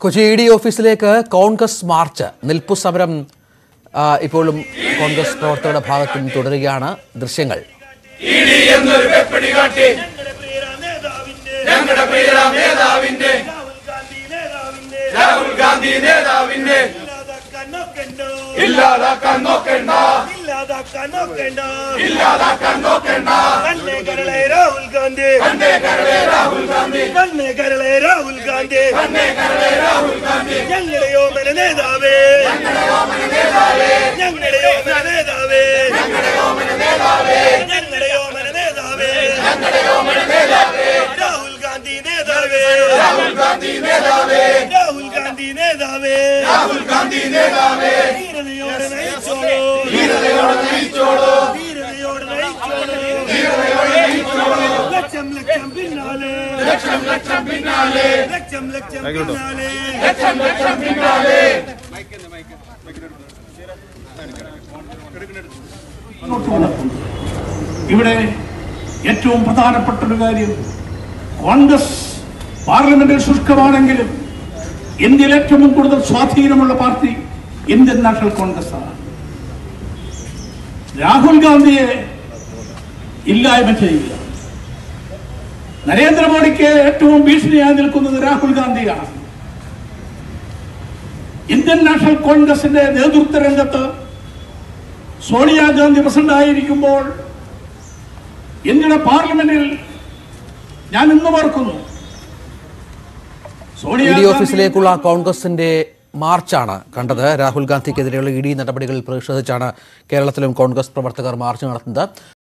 Kochi E D ഓഫീസിലേക്ക് Congress March നിൽപ്പു സമരം ആ, ഇപ്പോഴും കോൺഗ്രസ് പ്രവർത്തകരുടെ ഭാഗത്തും തുടരുകയാണ് ദൃശ്യങ്ങൾ ഇടി എന്നൊരു വെപ്പടി കാട്ടി ഞങ്ങളുടെ പ്രിയ നേതാവിന്റെ രാഹുൽ ഗാന്ധി നേതാവിന്റെ ഇല്ലാതാക്കാൻ നോക്കണ്ട ഇല്ലാതാക്കാൻ നോക്കണ്ട കണ്ണേ കരളെ രാഹുൽ ഗാന്ധി കണ്ടേ കരളെ രാഹുൽ ഗാന്ധി കണ്ണേ കരളെ രാഹുൽ ഗാന്ധി കണ്ടേ കരളെ രാഹുൽ ഗാന്ധി ഞങ്ങളുടെ യോമന നേതാവേ ഞങ്ങളുടെ യോമന നേതാവേ ഞങ്ങളുടെ യോമന നേതാവേ രാഹുൽ ഗാന്ധി നേതാവേ രാഹുൽ ഗാന്ധി നേതാവേ രാഹുൽ ഗാന്ധി നേതാവേ രാഹുൽ ഗാന്ധി നേതാവേ ധീരതയോടെ നയിച്ചോളൂ ധീരതയോടെ നയിച്ചോളൂ ധീരതയോടെ നയിച്ചോളൂ ലക്ഷം ലക്ഷം പിന്നാലെ ലക്ഷം ലക്ഷം പിന്നാലെ ലക്ഷം ലക്ഷം പിന്നാലെ ലക്ഷം ലക്ഷം പിന്നാലെ മുന്നോട്ട് വന്നിട്ടുണ്ട് ഇവിടെ ഏറ്റവും പ്രധാനപ്പെട്ട ഒരു കാര്യം കോൺഗ്രസ് പാർലമെന്റിൽ ശുഷ്കമാണെങ്കിലും ഇന്ത്യയിൽ ഏറ്റവും കൂടുതൽ സ്വാധീനമുള്ള പാർട്ടി ഇന്ത്യൻ നാഷണൽ കോൺഗ്രസ് ആണ് രാഹുൽ ഗാന്ധിയെ ഇല്ലായ്മ ചെയ്യുക നരേന്ദ്രമോദിക്ക് ഏറ്റവും ഭീഷണിയായി നിൽക്കുന്നത് രാഹുൽ ഗാന്ധിയാണ് ഇന്ത്യൻ നാഷണൽ കോൺഗ്രസിന്റെ നേതൃത്വ രംഗത്ത് സോണിയാഗാന്ധി പ്രസിഡന്റ് ആയിരിക്കുമ്പോൾ ഇന്ത്യയുടെ പാർലമെന്റിൽ ഞാൻ ഇന്ന് ഓർക്കുന്നു ഇ ഡി ഓഫീസിലേക്കുള്ള കോൺഗ്രസിന്റെ മാർച്ചാണ് കണ്ടത് രാഹുൽ ഗാന്ധിക്കെതിരെയുള്ള ഇ ഡി നടപടികളിൽ പ്രതിഷേധിച്ചാണ് കേരളത്തിലും കോൺഗ്രസ് പ്രവർത്തകർ മാർച്ച് നടത്തുന്നത്